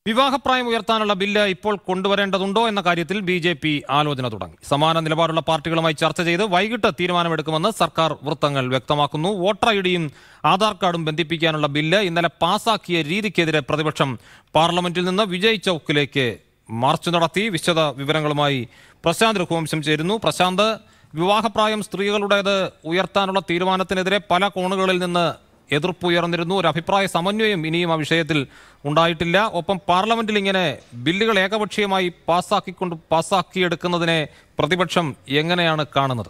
വിവാഹപ്രായം ഉയർത്താനുള്ള bill ഇപ്പോൾ കൊണ്ടുവരേണ്ടതുണ്ടോ എന്ന കാര്യത്തിൽ ബി ജെ പി ആലോചന തുടങ്ങി സമാന നിലപാടുള്ള പാർട്ടികളുമായി ചർച്ച ചെയ്ത് വൈകിട്ട് തീരുമാനമെടുക്കുമെന്ന് സർക്കാർ വൃത്തങ്ങൾ വ്യക്തമാക്കുന്നു വോട്ടർ ഐ ഡിയും ആധാർ കാർഡും ബന്ധിപ്പിക്കാനുള്ള ബില്ല് ഇന്നലെ പാസാക്കിയ രീതിക്കെതിരെ പ്രതിപക്ഷം പാർലമെന്റിൽ നിന്ന് വിജയ് ചൌക്കിലേക്ക് മാർച്ച് നടത്തി വിശദ വിവരങ്ങളുമായി പ്രശാന്ത് രഘുവംശം ചേരുന്നു പ്രശാന്ത് വിവാഹപ്രായം സ്ത്രീകളുടേത് ഉയർത്താനുള്ള തീരുമാനത്തിനെതിരെ പല കോണുകളിൽ നിന്ന് എതിർപ്പ് ഉയർന്നിരുന്നു ഒരു അഭിപ്രായ സമന്വയം ഇനിയും ആ വിഷയത്തിൽ ഉണ്ടായിട്ടില്ല ഒപ്പം പാർലമെന്റിൽ ഇങ്ങനെ ബില്ലുകൾ ഏകപക്ഷീയമായി പാസ്സാക്കിക്കൊണ്ട് പാസ്സാക്കിയെടുക്കുന്നതിനെ പ്രതിപക്ഷം എങ്ങനെയാണ് കാണുന്നത്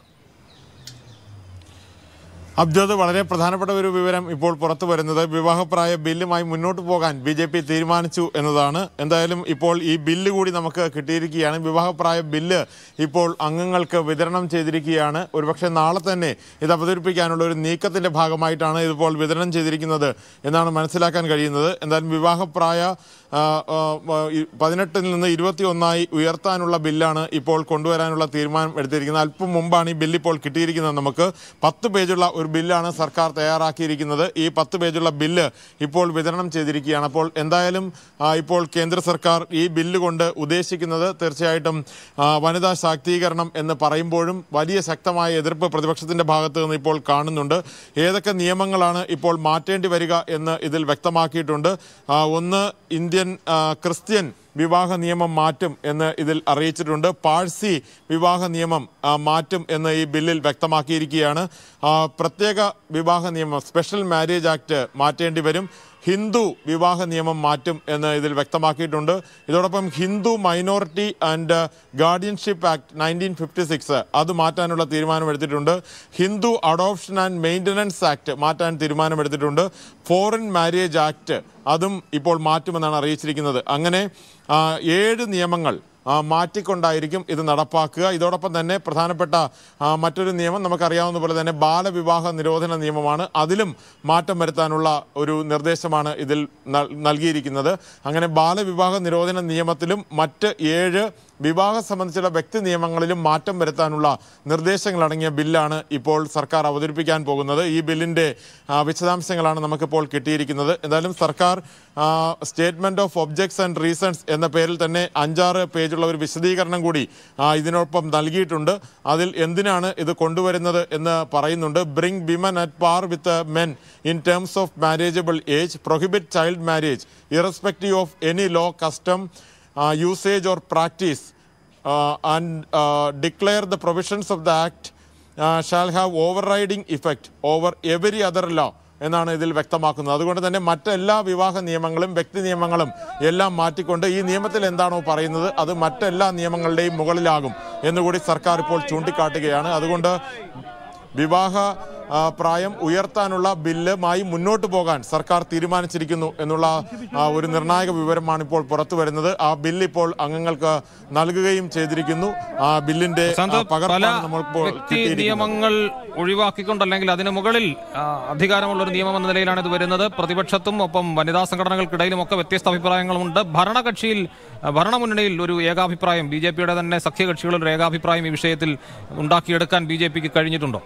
അബ്ജോദ് വളരെ പ്രധാനപ്പെട്ട ഒരു വിവരം ഇപ്പോൾ പുറത്തു വരുന്നത് വിവാഹപ്രായ ബില്ലുമായി മുന്നോട്ട് പോകാൻ ബി ജെ പി തീരുമാനിച്ചു എന്നതാണ് എന്തായാലും ഇപ്പോൾ ഈ ബില്ല് കൂടി നമുക്ക് കിട്ടിയിരിക്കുകയാണ് വിവാഹപ്രായ ബില്ല് ഇപ്പോൾ അംഗങ്ങൾക്ക് വിതരണം ചെയ്തിരിക്കുകയാണ് ഒരുപക്ഷെ നാളെ തന്നെ ഇത് അവതരിപ്പിക്കാനുള്ള ഒരു നീക്കത്തിന്റെ ഭാഗമായിട്ടാണ് ഇതിപ്പോൾ വിതരണം ചെയ്തിരിക്കുന്നത് എന്നാണ് മനസ്സിലാക്കാൻ കഴിയുന്നത് എന്തായാലും വിവാഹപ്രായ ആ, ആ, ആ, ഈ പതിനെട്ടിൽ നിന്ന് ഇരുപത്തി ഒന്നായി ഉയർത്താനുള്ള ബില്ലാണ് ഇപ്പോൾ കൊണ്ടുവരാനുള്ള തീരുമാനം എടുത്തിരിക്കുന്നത് അല്പം മുമ്പാണ് ഈ ബില്ല് ഇപ്പോൾ കിട്ടിയിരിക്കുന്നത് നമുക്ക് പത്ത് പേജുള്ള ഒരു ബില്ലാണ് സർക്കാർ തയ്യാറാക്കിയിരിക്കുന്നത് ഈ പത്ത് പേജുള്ള ബില്ല് ഇപ്പോൾ വിതരണം ചെയ്തിരിക്കുകയാണ് അപ്പോൾ എന്തായാലും ആ, ഇപ്പോൾ കേന്ദ്ര സർക്കാർ ഈ ബില്ല് കൊണ്ട് ഉദ്ദേശിക്കുന്നത് തീർച്ചയായിട്ടും ആ, വനിതാ ശാക്തീകരണം എന്ന് പറയുമ്പോഴും വലിയ ശക്തമായ എതിർപ്പ് പ്രതിപക്ഷത്തിന്റെ ഭാഗത്ത് നിന്ന് ഇപ്പോൾ കാണുന്നുണ്ട് ഏതൊക്കെ നിയമങ്ങളാണ് ഇപ്പോൾ മാറ്റേണ്ടി വരിക എന്ന് ഇതിൽ വ്യക്തമാക്കിയിട്ടുണ്ട് ആ, ഒന്ന് ഇന്ത്യൻ ആ, ക്രിസ്ത്യൻ വിവാഹ നിയമം മാറ്റും എന്ന് ഇതിൽ അറിയിച്ചിട്ടുണ്ട് പാഴ്സി വിവാഹ നിയമം ആ, മാറ്റും എന്ന് ഈ ബില്ലിൽ വ്യക്തമാക്കിയിരിക്കുകയാണ് ആ, പ്രത്യേക വിവാഹ നിയമം സ്പെഷ്യൽ മാരേജ് ആക്ട് മാറ്റേണ്ടി വരും ഹിന്ദു വിവാഹ നിയമം മാറ്റും എന്ന് ഇതിൽ വ്യക്തമാക്കിയിട്ടുണ്ട് ഇതോടൊപ്പം Hindu minority and guardianship act nineteen fifty six അത് മാറ്റാനുള്ള തീരുമാനമെടുത്തിട്ടുണ്ട് Hindu adoption and maintenance act മാറ്റാൻ തീരുമാനമെടുത്തിട്ടുണ്ട് ഫോറിൻ മാരേജ് ആക്ട് അതും ഇപ്പോൾ മാറ്റുമെന്നാണ് അറിയിച്ചിരിക്കുന്നത് അങ്ങനെ ആ, ഏഴ് നിയമങ്ങൾ ആ, മാറ്റിക്കൊണ്ടായിരിക്കും ഇത് നടപ്പാക്കുക ഇതോടൊപ്പം തന്നെ പ്രധാനപ്പെട്ട ആ, മറ്റൊരു നിയമം നമുക്കറിയാവുന്ന പോലെ തന്നെ ബാലവിവാഹ നിരോധന നിയമമാണ് അതിലും മാറ്റം വരുത്താനുള്ള ഒരു നിർദ്ദേശമാണ് ഇതിൽ നൽ- നൽകിയിരിക്കുന്നത് അങ്ങനെ ബാലവിവാഹ നിരോധന നിയമത്തിലും മറ്റ് ഏഴ് വിവാഹം സംബന്ധിച്ചുള്ള വ്യക്തി നിയമങ്ങളിലും മാറ്റം വരുത്താനുള്ള നിർദ്ദേശങ്ങളടങ്ങിയ ബില്ലാണ് ഇപ്പോൾ സർക്കാർ അവതരിപ്പിക്കാൻ പോകുന്നത് ഈ ബില്ലിൻ്റെ ആ, വിശദാംശങ്ങളാണ് നമുക്കിപ്പോൾ കിട്ടിയിരിക്കുന്നത് എന്തായാലും സർക്കാർ statement of objects and reasons എന്ന പേരിൽ തന്നെ അഞ്ചാറ് പേജുള്ള ഒരു വിശദീകരണം കൂടി ആ, ഇതിനൊപ്പം നൽകിയിട്ടുണ്ട് അതിൽ എന്തിനാണ് ഇത് കൊണ്ടുവരുന്നത് എന്ന് പറയുന്നുണ്ട് bring women at par with men in terms of marriageable age prohibit child marriage irrespective of any law custom usage or practice and declare the provisions of the act shall have overriding effect over every other law എന്നാണ് ഇതിൽ വ്യക്തമാക്കുന്നത് അതുകൊണ്ട് തന്നെ മറ്റെല്ലാ വിവാഹ നിയമങ്ങളും വ്യക്തി നിയമങ്ങളും എല്ലാം മാറ്റിക്കൊണ്ട് ഈ നിയമത്തിൽ എന്താണോ പറയുന്നത് അത് മറ്റെല്ലാ നിയമങ്ങളുടെയും മുകളിലാകും എന്നുകൂടി സർക്കാർ ഇപ്പോൾ ചൂണ്ടിക്കാട്ടുകയാണ് അതുകൊണ്ട് വിവാഹ ആ, പ്രായം ഉയർത്താനുള്ള ബില്ലുമായി മുന്നോട്ട് പോകാൻ സർക്കാർ തീരുമാനിച്ചിരിക്കുന്നു എന്നുള്ള ആ, ഒരു നിർണായക വിവരമാണ് ഇപ്പോൾ പുറത്തു വരുന്നത് ആ ബില്ല് ഇപ്പോൾ അംഗങ്ങൾക്ക് നൽകുകയും ചെയ്തിരിക്കുന്നു ആ ബില്ലിന്റെ ആ, പ്രശാന്ത് പല പകർപ്പാണ് നമ്മളിപ്പോൾ വ്യക്തി കിട്ടിയിരിക്കുന്നത് നിയമങ്ങൾ ഒഴിവാക്കിക്കൊണ്ട് അല്ലെങ്കിൽ അതിന് മുകളിൽ ആ, അധികാരമുള്ള ഒരു നിയമം എന്ന നിലയിലാണ് ഇത് വരുന്നത് പ്രതിപക്ഷത്തും ഒപ്പം വനിതാ സംഘടനകൾക്കിടയിലും ഒക്കെ വ്യത്യസ്ത അഭിപ്രായങ്ങളുമുണ്ട് ഭരണകക്ഷിയിൽ ആ, ഭരണമുന്നണിയിൽ ഒരു ഏകാഭിപ്രായം ബി ജെ പിയുടെ തന്നെ സഖ്യകക്ഷികളിൽ ഒരു ഏകാഭിപ്രായം ഈ വിഷയത്തിൽ ഉണ്ടാക്കിയെടുക്കാൻ ബി ജെ പിക്ക് കഴിഞ്ഞിട്ടുണ്ടോ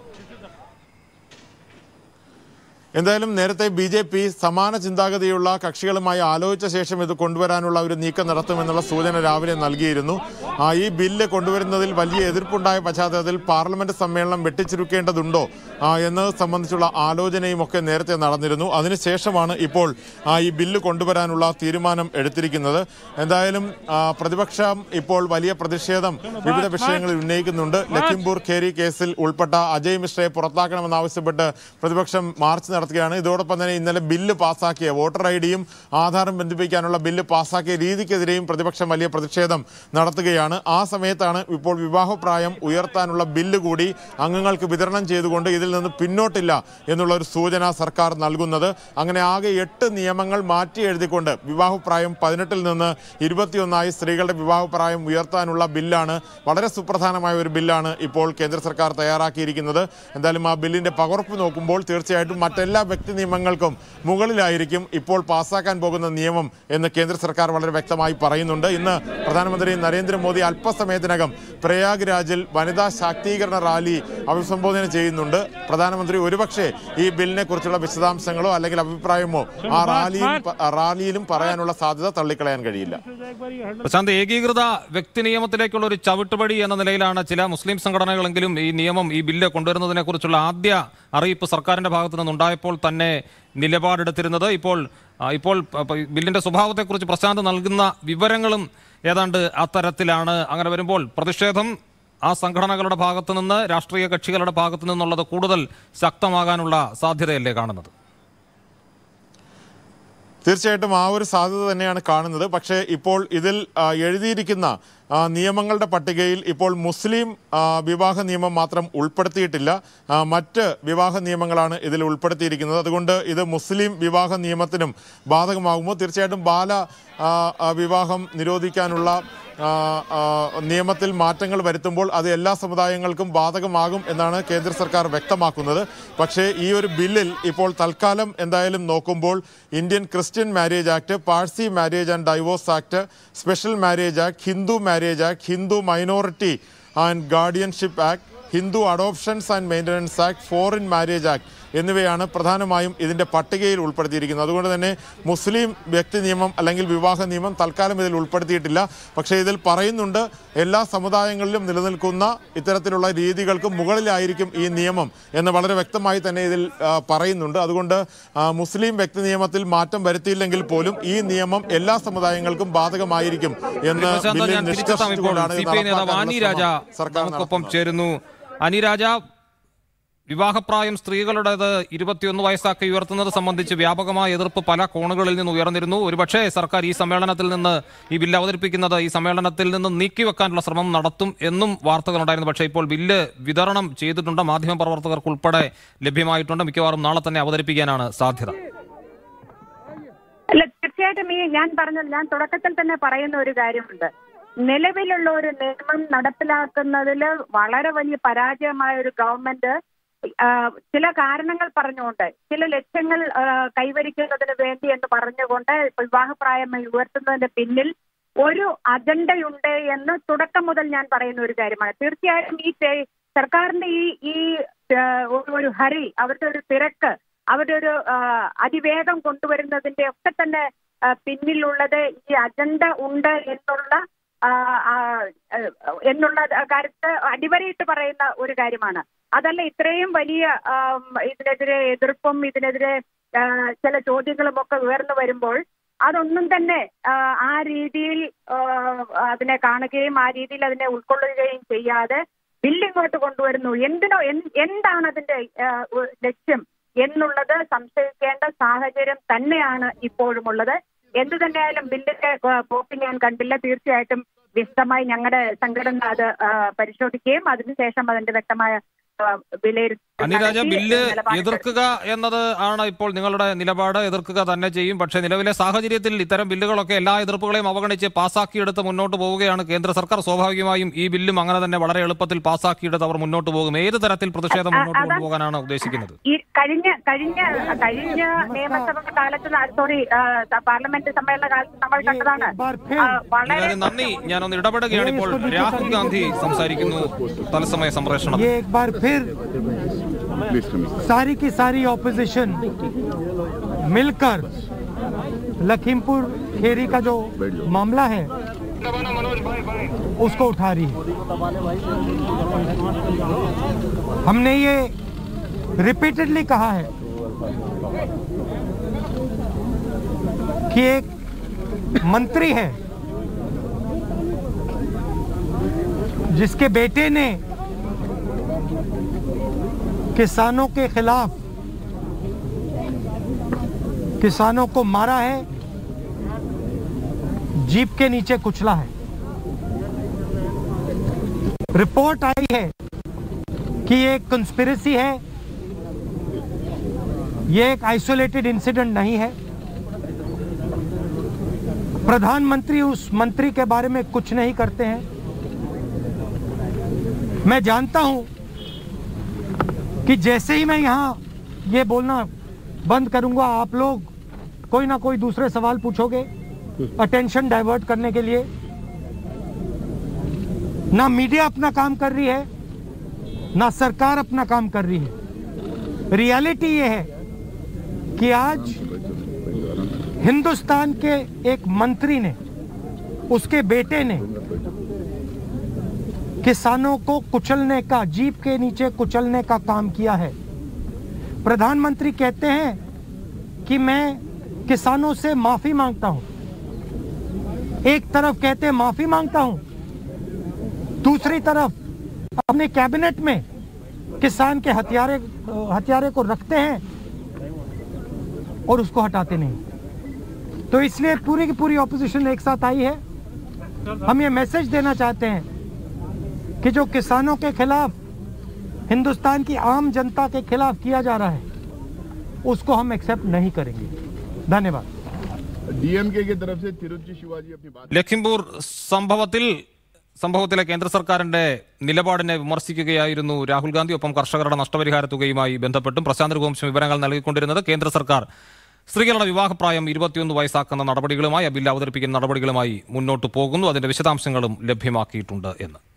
എന്തായാലും നേരത്തെ ബി ജെ പി സമാന ചിന്താഗതിയുള്ള കക്ഷികളുമായി ആലോചിച്ച ശേഷം ഇത് കൊണ്ടുവരാനുള്ള ഒരു നീക്കം നടത്തുമെന്നുള്ള സൂചന രാവിലെ നൽകിയിരുന്നു ആ, ഈ ബില്ല് കൊണ്ടുവരുന്നതിൽ വലിയ എതിർപ്പുണ്ടായ പശ്ചാത്തലത്തിൽ പാർലമെന്റ് സമ്മേളനം വെട്ടിച്ചുരുക്കേണ്ടതുണ്ടോ ആ, എന്നത് സംബന്ധിച്ചുള്ള ആലോചനയും ഒക്കെ നേരത്തെ നടന്നിരുന്നു അതിനുശേഷമാണ് ഇപ്പോൾ ആ, ഈ ബില്ല് കൊണ്ടുവരാനുള്ള തീരുമാനം എടുത്തിരിക്കുന്നത് എന്തായാലും ആ, പ്രതിപക്ഷം ഇപ്പോൾ വലിയ പ്രതിഷേധം വിവിധ വിഷയങ്ങളിൽ ഉന്നയിക്കുന്നുണ്ട് ലഖിംപൂർ ഖേരി കേസിൽ ഉൾപ്പെട്ട അജയ് മിശ്രയെ പുറത്താക്കണമെന്നാവശ്യപ്പെട്ട് പ്രതിപക്ഷം മാർച്ച് നടത്തുകയാണ് ഇതോടൊപ്പം തന്നെ ഇന്നലെ ബില്ല് പാസ്സാക്കിയ വോട്ടർ ഐ ഡിയും ആധാറും ബന്ധിപ്പിക്കാനുള്ള ബില്ല് പാസ്സാക്കിയ രീതിക്കെതിരെയും പ്രതിപക്ഷം വലിയ പ്രതിഷേധം നടത്തുകയാണ് ആ സമയത്താണ് ഇപ്പോൾ വിവാഹപ്രായം ഉയർത്താനുള്ള ബില്ല് കൂടി അംഗങ്ങൾക്ക് വിതരണം ചെയ്തുകൊണ്ട് ഇതിൽ നിന്ന് പിന്നോട്ടില്ല എന്നുള്ള ഒരു സൂചന സർക്കാർ നൽകുന്നത് അങ്ങനെ ആകെ എട്ട് നിയമങ്ങൾ മാറ്റി എഴുതിക്കൊണ്ട് വിവാഹപ്രായം പതിനെട്ടിൽ നിന്ന് ഇരുപത്തിയൊന്നായി സ്ത്രീകളുടെ വിവാഹപ്രായം ഉയർത്താനുള്ള ബില്ലാണ് വളരെ സുപ്രധാനമായ ഒരു ബില്ലാണ് ഇപ്പോൾ കേന്ദ്ര സർക്കാർ തയ്യാറാക്കിയിരിക്കുന്നത് എന്തായാലും ആ ബില്ലിന്റെ പകർപ്പ് നോക്കുമ്പോൾ തീർച്ചയായിട്ടും മറ്റെല്ലാ മറ്റെല്ലാ വ്യക്തി നിയമങ്ങൾക്കും മുകളിലായിരിക്കും ഇപ്പോൾ പാസ്സാക്കാൻ പോകുന്ന നിയമം എന്ന് കേന്ദ്ര സർക്കാർ വളരെ വ്യക്തമായി പറയുന്നുണ്ട് ഇന്ന് പ്രധാനമന്ത്രി നരേന്ദ്രമോദി അല്പസമയത്തിനകം പ്രയാഗ്രാജിൽ വനിതാ ശാക്തീകരണ റാലി അഭിസംബോധന ചെയ്യുന്നുണ്ട് പ്രധാനമന്ത്രി ഒരുപക്ഷെ ഈ ബില്ലിനെ കുറിച്ചുള്ള വിശദാംശങ്ങളോ അല്ലെങ്കിൽ അഭിപ്രായമോ ആ റാലിയിൽ റാലിയിലും പറയാനുള്ള സാധ്യത തള്ളിക്കളയാൻ കഴിയില്ല പ്രശാന്ത് ഏകീകൃത വ്യക്തി നിയമത്തിലേക്കുള്ള ഒരു ചവിട്ടുപടി എന്ന നിലയിലാണ് ചില മുസ്ലിം സംഘടനകളെങ്കിലും ഈ നിയമം ഈ ബില്ല് കൊണ്ടുവരുന്നതിനെ കുറിച്ചുള്ള ആദ്യ അറിയിപ്പ് സർക്കാരിന്റെ ഭാഗത്തു നിന്നുണ്ടായപ്പോൾ തന്നെ നിലപാടെടുത്തിരുന്നത് ഇപ്പോൾ ആ, ഇപ്പോൾ പ- പ- ബില്ലിന്റെ സ്വഭാവത്തെക്കുറിച്ച് പ്രശാന്ത് നൽകുന്ന വിവരങ്ങളും ഏതാണ്ട് അത്തരത്തിലാണ് അങ്ങനെ വരുമ്പോൾ പ്രതിഷേധം ആ സംഘടനകളുടെ ഭാഗത്തു നിന്ന് രാഷ്ട്രീയ കക്ഷികളുടെ ഭാഗത്തു നിന്നുള്ളത് കൂടുതൽ ശക്തമാകാനുള്ള സാധ്യതയല്ലേ കാണുന്നത് തീർച്ചയായിട്ടും ആ ഒരു സാധ്യത തന്നെയാണ് കാണുന്നത് പക്ഷേ ഇപ്പോൾ ഇതിൽ ആ, എഴുതിയിരിക്കുന്ന ആ, നിയമങ്ങളുടെ പട്ടികയിൽ ഇപ്പോൾ മുസ്ലിം ആ, വിവാഹ നിയമം മാത്രം ഉൾപ്പെടുത്തിയിട്ടില്ല ആ, മറ്റ് വിവാഹ നിയമങ്ങളാണ് ഇതിൽ ഉൾപ്പെടുത്തിയിരിക്കുന്നത് അതുകൊണ്ട് ഇത് മുസ്ലിം വിവാഹ നിയമത്തിനും ബാധകമാകുമോ തീർച്ചയായിട്ടും ബാല ആ, ആ, വിവാഹം നിരോധിക്കാനുള്ള ആ, ആ, നിയമത്തിൽ മാറ്റങ്ങൾ വരുത്തുമ്പോൾ അത് എല്ലാ സമുദായങ്ങൾക്കും ബാധകമാകും എന്നാണ് കേന്ദ്ര സർക്കാർ വ്യക്തമാക്കുന്നത് പക്ഷേ ഈ ഒരു ബില്ലിൽ ഇപ്പോൾ തൽക്കാലം എന്തായാലും നോക്കുമ്പോൾ Indian Christian marriage act Parsi marriage and divorce act special marriage act Hindu marriage act Hindu minority and guardianship act Hindu adoptions and maintenance act foreign marriage act എന്നിവയാണ് പ്രധാനമായും ഇതിൻ്റെ പട്ടികയിൽ ഉൾപ്പെടുത്തിയിരിക്കുന്നത് അതുകൊണ്ട് തന്നെ മുസ്ലിം വ്യക്തി നിയമം അല്ലെങ്കിൽ വിവാഹ നിയമം തൽക്കാലം ഇതിൽ ഉൾപ്പെടുത്തിയിട്ടില്ല പക്ഷേ ഇതിൽ പറയുന്നുണ്ട് എല്ലാ സമുദായങ്ങളിലും നിലനിൽക്കുന്ന ഇത്തരത്തിലുള്ള രീതികൾക്ക് മുകളിലായിരിക്കും ഈ നിയമം എന്ന് വളരെ വ്യക്തമായി തന്നെ ഇതിൽ ആ, പറയുന്നുണ്ട് അതുകൊണ്ട് ആ, മുസ്ലിം വ്യക്തി നിയമത്തിൽ മാറ്റം വരുത്തിയില്ലെങ്കിൽ പോലും ഈ നിയമം എല്ലാ സമുദായങ്ങൾക്കും ബാധകമായിരിക്കും എന്ന് പ്രശാന്ത് ബില്ലിൽ ഞാൻ തിരിച്ചെത്താം ഇപ്പോൾ നിഷ്കർഷിച്ചുകൊണ്ടാണ് സി ഇത് പി ഐ നേതാവ് നടപ്പാക്കാനുള്ള അനി രാജ ശ്രമം സർക്കാർ നമുക്കൊപ്പം നടത്തുന്നത്. ചേരുന്നു അനി രാജ വിവാഹപ്രായം സ്ത്രീകളുടേത് ഇരുപത്തിയൊന്ന് വയസ്സാക്കി ഉയർത്തുന്നത് സംബന്ധിച്ച് വ്യാപകമായ എതിർപ്പ് പല കോണുകളിൽ നിന്ന് ഉയർന്നിരുന്നു ഒരുപക്ഷേ സർക്കാർ ഈ സമ്മേളനത്തിൽ നിന്ന് ഈ ബില്ല് അവതരിപ്പിക്കുന്നത് ഈ സമ്മേളനത്തിൽ നിന്ന് നീക്കിവെക്കാനുള്ള ശ്രമം നടത്തും എന്നും വാർത്തകളുണ്ടായിരുന്നു പക്ഷേ ഇപ്പോൾ ബില്ല് വിതരണം ചെയ്തിട്ടുണ്ട് മാധ്യമപ്രവർത്തകർക്ക് ഉൾപ്പെടെ ലഭ്യമായിട്ടുണ്ട് മിക്കവാറും നാളെ തന്നെ അവതരിപ്പിക്കാനാണ് സാധ്യത അല്ല തീർച്ചയായിട്ടും ഈ ഞാൻ പറഞ്ഞത് ഞാൻ തുടക്കത്തിൽ തന്നെ പറയുന്ന ഒരു കാര്യമുണ്ട് നിലവിലുള്ള ഒരു നിയമം നടപ്പിലാക്കുന്നതിൽ വളരെ വലിയ പരാജയമായ ഒരു ഗവൺമെന്റ് ആ, ചില കാരണങ്ങൾ പറഞ്ഞുകൊണ്ട് ചില ലക്ഷ്യങ്ങൾ ആ, കൈവരിക്കുന്നതിന് വേണ്ടി എന്ന് പറഞ്ഞുകൊണ്ട് വിവാഹപ്രായമായി ഉയർത്തുന്നതിന്റെ പിന്നിൽ ഒരു അജണ്ടയുണ്ട് എന്ന് തുടക്കം മുതൽ ഞാൻ പറയുന്ന ഒരു കാര്യമാണ് തീർച്ചയായും ഈ തേ- സർക്കാരിന്റെ ഈ ഈ ആ, ഒരു- ഒരു ഹരി അവരുടെ ഒരു തിരക്ക് അവരുടെ ഒരു ആ, അതിവേഗം കൊണ്ടുവരുന്നതിന്റെ ഒക്കെ തന്നെ ആ, പിന്നിലുള്ളത് ഈ അജണ്ട ഉണ്ട് എന്നുള്ള ആ, ആ, ആ, എന്നുള്ള കാര്യത്തെ അടിവരയിട്ട് പറയുന്ന ഒരു കാര്യമാണ് അതല്ല ഇത്രയും വലിയ ആം, ഇതിനെതിരെ എതിർപ്പും ഇതിനെതിരെ ആ, ചില ചോദ്യങ്ങളും ഒക്കെ ഉയർന്നു വരുമ്പോൾ അതൊന്നും തന്നെ ആ, ആ രീതിയിൽ ആ, അതിനെ കാണുകയും ആ രീതിയിൽ അതിനെ ഉൾക്കൊള്ളുകയും ചെയ്യാതെ ബില്ല് ഇങ്ങോട്ട് കൊണ്ടുവരുന്നു എന്തിനോ എന്ത്- എന്താണ് അതിന്റെ ആ, ഉ- ലക്ഷ്യം എന്നുള്ളത് സംശയിക്കേണ്ട സാഹചര്യം തന്നെയാണ് ഇപ്പോഴും ഉള്ളത് എന്തു തന്നെയായാലും ബില്ലിന്റെ ആ, കോപ്പി ഞാൻ കണ്ടില്ല തീർച്ചയായിട്ടും വിശദമായി ഞങ്ങളുടെ സംഘടന അത് ആ, പരിശോധിക്കുകയും അതിനുശേഷം അതിന്റെ വ്യക്തമായ ആ, വിലയിരുത്തൽ അനിരാജ നടത്തി ബില്ല് നിലപാടെടുക്കും. എതിർക്കുക എന്നത് ആണ് ഇപ്പോൾ നിങ്ങളുടെ നിലപാട് എതിർക്കുക തന്നെ ചെയ്യും പക്ഷേ നിലവിലെ സാഹചര്യത്തിൽ ഇത്തരം ബില്ലുകളൊക്കെ എല്ലാ എതിർപ്പുകളെയും അവഗണിച്ച് പാസ്സാക്കിയെടുത്ത് മുന്നോട്ട് പോവുകയാണ് കേന്ദ്ര സർക്കാർ സ്വാഭാവികമായും ഈ ബില്ലും അങ്ങനെ തന്നെ വളരെ എളുപ്പത്തിൽ പാസ്സാക്കിയെടുത്ത് അവർ മുന്നോട്ട് പോകും ഏത് തരത്തിൽ പ്രതിഷേധം അ- മുന്നോട്ട് അതാ- കൊണ്ടുപോകാനാണ് ഉദ്ദേശിക്കുന്നത് ഈ കഴിഞ്ഞ കഴിഞ്ഞ കഴിഞ്ഞ നിയമസഭ കാലത്ത് സോറി പാർലമെന്റ് സമ്മേളന കാലത്ത് നമ്മൾ കണ്ടതാണ് ആ, വളരെ അനിരാജ നന്ദി ഞാനൊന്ന് ഇടപെടുകയാണ് ഇപ്പോൾ രാഹുൽ ഗാന്ധി സംസാരിക്കുന്നു തത്സമയ സംപ്രേഷണം ये एक बार फिर सारी की सारी ऑपोजिशन मिलकर लखीमपुर खेरी का जो मामला है उसको उठा रही है हमने ये रिपीटेडली कहा है कि एक मंत्री है जिसके बेटे ने किसानों के खिलाफ किसानों को मारा है जीप के नीचे कुचला है रिपोर्ट आई है कि ये एक कंस्पिरेसी है ये एक आइसोलेटेड इंसिडेंट नहीं है प्रधानमंत्री उस मंत्री के बारे में कुछ नहीं करते हैं मैं जानता हूं कि जैसे ही मैं यहां ये बोलना बंद करूंगा आप लोग कोई ना कोई दूसरे सवाल पूछोगे अटेंशन डाइवर्ट करने के लिए ना मीडिया अपना काम कर रही है ना सरकार अपना काम कर रही है रियलिटी ये है कि आज हिंदुस्तान के एक मंत्री ने उसके बेटे ने किसानों को कुचलने का जीप के नीचे कुचलने का काम किया है प्रधानमंत्री कहते हैं कि मैं किसानों से माफी मांगता हूं एक तरफ कहते हैं माफी मांगता हूं दूसरी तरफ अपने कैबिनेट में किसान के हथियारे हथियारे को रखते हैं और उसको हटाते नहीं तो इसलिए पूरी की पूरी ऑपोजिशन एक साथ आई है हम ये मैसेज देना चाहते हैं कि जो किसानों के खिलाफ हिंदुस्तान की आम जनता के खिलाफ किया जा रहा है उसको हम एक्सेप्ट नहीं करेंगे धन्यवाद डीएमके की तरफ से तिरुचि शिवाजी अपनी बात ലഖിംപൂർ സംഭവത്തിൽ സംഭവത്തിലെ കേന്ദ്ര സർക്കാരിന്റെ നിലപാടിനെ വിമർശിക്കുകയായിരുന്നു രാഹുൽ ഗാന്ധി ഒപ്പം കർഷകരുടെ നഷ്ടപരിഹാര തുകയുമായി ബന്ധപ്പെട്ടും പ്രശാന്ത് രഘുവംശം വിവരങ്ങൾ നൽകിക്കൊണ്ടിരുന്നത് കേന്ദ്ര സർക്കാർ സ്ത്രീകളുടെ വിവാഹപ്രായം ഇരുപത്തിയൊന്ന് വയസ്സാക്കുന്ന നടപടികളുമായി ആ ബില്ല് അവതരിപ്പിക്കുന്ന നടപടികളുമായി മുന്നോട്ട് പോകുന്നു അതിന്റെ വിശദാംശങ്ങളും ലഭ്യമാക്കിയിട്ടുണ്ട് എന്ന്